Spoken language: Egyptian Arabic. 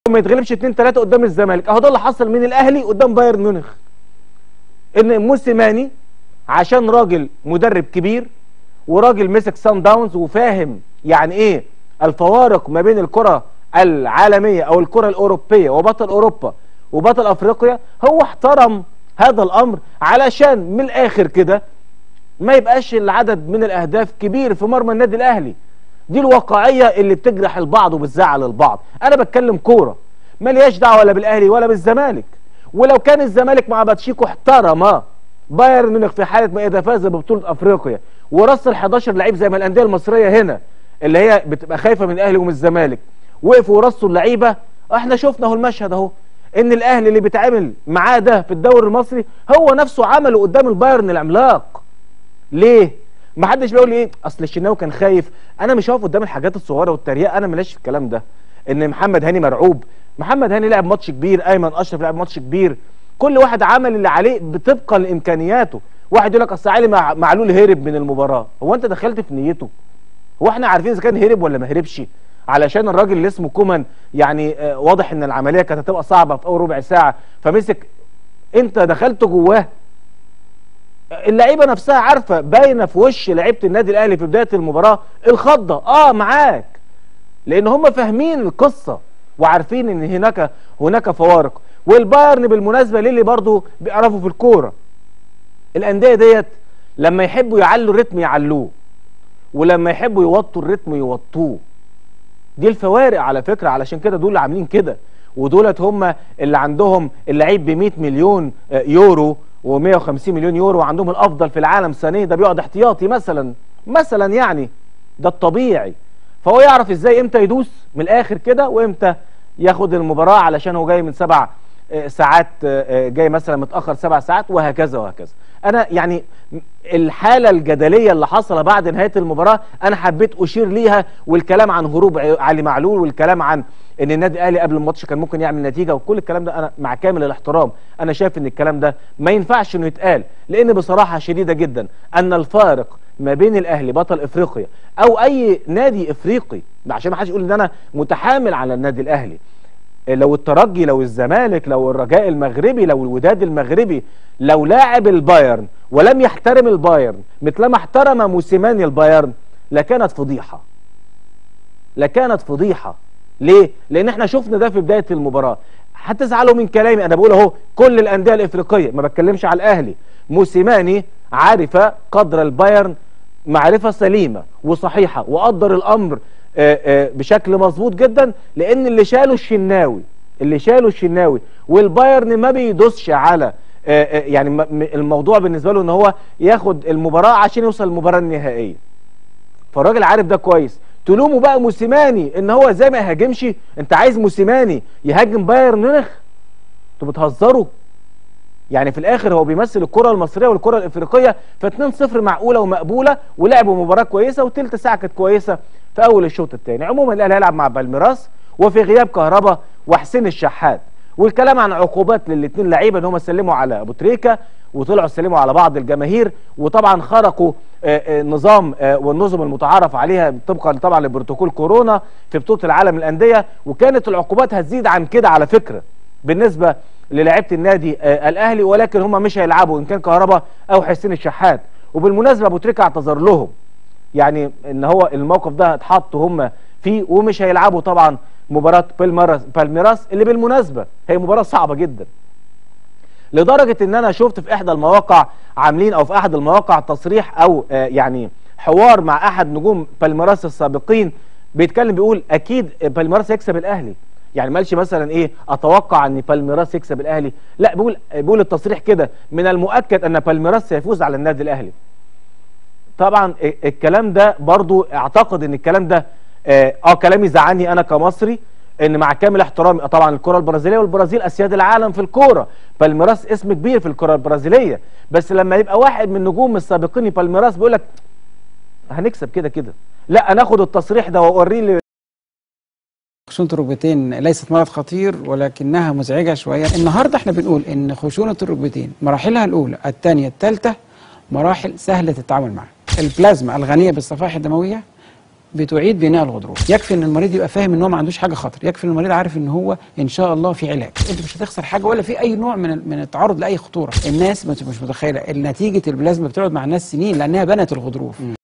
ما يتغلبش 2 3 قدام الزمالك اهو ده اللي حصل من الاهلي قدام بايرن ميونخ ان موسيماني عشان راجل مدرب كبير وراجل مسك سان داونز وفاهم يعني ايه الفوارق ما بين الكره العالميه او الكره الاوروبيه وبطل اوروبا وبطل افريقيا هو احترم هذا الامر علشان من الاخر كده ما يبقاش العدد من الاهداف كبير في مرمى النادي الاهلي دي الواقعيه اللي بتجرح البعض وبتزعل البعض انا بتكلم كوره مالياش دعوه ولا بالاهلي ولا بالزمالك ولو كان الزمالك مع باتشيكو احترم بايرن ميونخ في حاله ما اذا فاز ببطوله افريقيا ورسل 11 لعيب زي ما الانديه المصريه هنا اللي هي بتبقى خايفه من الاهلي ومن الزمالك وقفوا ورصوا اللعيبه احنا شفنا اهو المشهد اهو ان الاهلي اللي بيتعامل معاه ده في الدوري المصري هو نفسه عمله قدام البايرن العملاق ليه ما حدش بيقول لي ايه اصل الشناوي كان خايف انا مش هقف قدام الحاجات الصغيره والتريقه انا ماليش في الكلام ده ان محمد هاني مرعوب محمد هاني لعب ماتش كبير ايمن اشرف لعب ماتش كبير كل واحد عمل اللي عليه طبقا لامكانياته واحد يقول لك اصل علي مع معلول هرب من المباراه هو انت دخلت في نيته هو احنا عارفين اذا كان هرب ولا ما هربش علشان الراجل اللي اسمه كومان يعني آه واضح ان العمليه كانت هتبقى صعبه في اول ربع ساعه فمسك انت دخلت جواه اللعيبه نفسها عارفه باينه في وش لعيبه النادي الاهلي في بدايه المباراه الخضه اه معاك لان هم فاهمين القصه وعارفين ان هناك هناك فوارق والبايرن بالمناسبه للي برضو بيعرفوا في الكوره الانديه ديت لما يحبوا يعلوا الريتم يعلوه ولما يحبوا يوطوا الريتم يوطوه دي الفوارق على فكره علشان كده دول اللي عاملين كده ودولت هم اللي عندهم اللعيب ب 100 مليون يورو و150 مليون يورو وعندهم الافضل في العالم سنه ده بيقعد احتياطي مثلا مثلا يعني ده الطبيعي فهو يعرف ازاي امتى يدوس من الاخر كده وامتى ياخد المباراه علشان هو جاي من سبع ساعات جاي مثلا متاخر سبع ساعات وهكذا وهكذا انا يعني الحاله الجدليه اللي حصل بعد نهايه المباراه انا حبيت اشير ليها والكلام عن هروب علي معلول والكلام عن ان النادي الاهلي قبل الماتش كان ممكن يعمل نتيجه وكل الكلام ده انا مع كامل الاحترام انا شايف ان الكلام ده ما ينفعش انه يتقال لان بصراحه شديده جدا ان الفارق ما بين الاهلي بطل افريقيا او اي نادي افريقي عشان ما حدش يقول ان انا متحامل على النادي الاهلي لو الترجي لو الزمالك لو الرجاء المغربي لو الوداد المغربي لو لاعب البايرن ولم يحترم البايرن مثلما احترم موسيماني البايرن لكانت فضيحه لكانت فضيحه ليه؟ لان احنا شفنا ده في بدايه المباراه هتزعلوا من كلامي انا بقول اهو كل الانديه الافريقيه ما بتكلمش على الاهلي موسيماني عارف قدر البايرن معرفه سليمه وصحيحه وقدر الامر آآ آآ بشكل مظبوط جدا لان اللي شاله الشناوي اللي شاله الشناوي والبايرن ما بيدوسش على آآ يعني الموضوع بالنسبه له ان هو ياخد المباراه عشان يوصل للمباراه النهائيه فالراجل عارف ده كويس تلوموا بقى موسيماني ان هو ازاي ما يهاجمش انت عايز موسيماني يهاجم بايرن ميونخ انتوا بتهزروا يعني في الاخر هو بيمثل الكره المصريه والكره الافريقيه ف 2-0 معقوله ومقبوله ولعبوا مباراه كويسه وثلث ساعه كانت كويسه في اول الشوط الثاني عموما الاهلي هيلعب مع بالميراس وفي غياب كهربا وحسين الشحات والكلام عن عقوبات للاثنين لعيبه ان هم سلموا على ابو تريكه وطلعوا سلموا على بعض الجماهير وطبعا خرقوا نظام والنظم المتعارف عليها طبقا طبعا لبروتوكول كورونا في بطوله العالم للانديه وكانت العقوبات هتزيد عن كده على فكره بالنسبه للاعيبه النادي الاهلي ولكن هم مش هيلعبوا ان كان كهربا او حسين الشحات وبالمناسبه ابو تريكه اعتذر لهم يعني ان هو الموقف ده اتحط هم فيه ومش هيلعبوا طبعا مباراه بالميراس اللي بالمناسبه هي مباراه صعبه جدا لدرجه ان انا شفت في احدى المواقع عاملين او في احد المواقع تصريح او آه يعني حوار مع احد نجوم بالميراس السابقين بيتكلم بيقول اكيد بالميراس هيكسب الاهلي يعني ما قالش مثلا ايه اتوقع ان بالميراس يكسب الاهلي لا بيقول بيقول التصريح كده من المؤكد ان بالميراس سيفوز على النادي الاهلي طبعا الكلام ده برضو اعتقد ان الكلام ده اه, آه كلامي زعلني انا كمصري ان مع كامل احترامي طبعا الكره البرازيليه والبرازيل اسياد العالم في الكوره بالميراس اسم كبير في الكره البرازيليه بس لما يبقى واحد من نجوم السابقين بالميراس بيقول لك هنكسب كده كده لا انا اخد التصريح ده واوريه خشونة الركبتين ليست مرض خطير ولكنها مزعجة شوية النهاردة احنا بنقول ان خشونة الركبتين مراحلها الأولى الثانية الثالثة مراحل سهلة التعامل معها البلازما الغنية بالصفائح الدموية بتعيد بناء الغضروف يكفي ان المريض يبقى فاهم ان هو ما عندوش حاجه خطر يكفي ان المريض عارف ان هو ان شاء الله في علاج انت مش هتخسر حاجه ولا في اي نوع من من التعرض لاي خطوره الناس مش مش متخيله نتيجه البلازما بتقعد مع الناس سنين لانها بنت الغضروف